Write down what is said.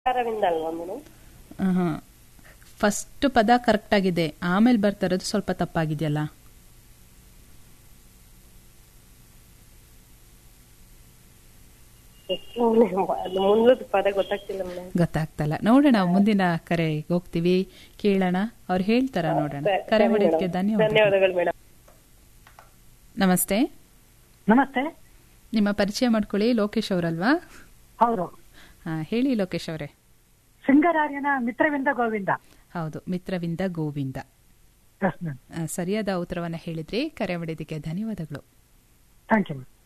ಅರವಿಂದ ಅಲ್ವಾ ಮೇಡಮ್ ಹಾಂ ಫಸ್ಟ್ ಪದ ಕರೆಕ್ಟ್ ಆಗಿದೆ ಆಮೇಲೆ ಬರ್ತಾ ಇರೋದು ಸ್ವಲ್ಪ ತಪ್ಪಾಗಿದೆಯಲ್ಲ ಎಷ್ಟು ಅದು ಮುಂದದ ಪದ ಗೊತ್ತಾಗ್ತಿಲ್ಲ ಮೇಡಮ್ ಗೊತ್ತಾಗ್ತಲ್ಲ ನೋಡೋಣ ಮುಂದಿನ ಕರೆಗೆ ಹೋಗ್ತೀವಿ ಕೇಳೋಣ ಅವ್ರು ಹೇಳ್ತಾರ ನೋಡೋಣ ಕರೆ ಮಾಡಿದ್ದಕ್ಕೆ ಧನ್ಯವಾದ ಧನ್ಯವಾದಗಳು ಮೇಡಮ್ ನಮಸ್ತೆ ನಮಸ್ತೆ ನಿಮ್ಮ ಪರಿಚಯ ಮಾಡ್ಕೊಳ್ಳಿ ಲೋಕೇಶ್ ಅವರಲ್ವಾ ಹೌದು ಹಾ ಹೇಳಿ ಲೋಕೇಶ್ ಅವರೇ ಸಿಂಗರಾರ್ಯನ ಮಿತ್ರವಿಂದ ಗೋವಿಂದ ಹೌದು ಮಿತ್ರವಿಂದ ಗೋವಿಂದ ಎಸ್ ಮ್ಯಾಮ್ ಆ, ಸರಿಯಾದ ಉತ್ತರವನ್ನ ಹೇಳಿದ್ರಿ ಕರೆ ಮಾಡಿದ್ದಕ್ಕೆ ಧನ್ಯವಾದಗಳು ಥ್ಯಾಂಕ್ ಯು ಮ್ಯಾಮ್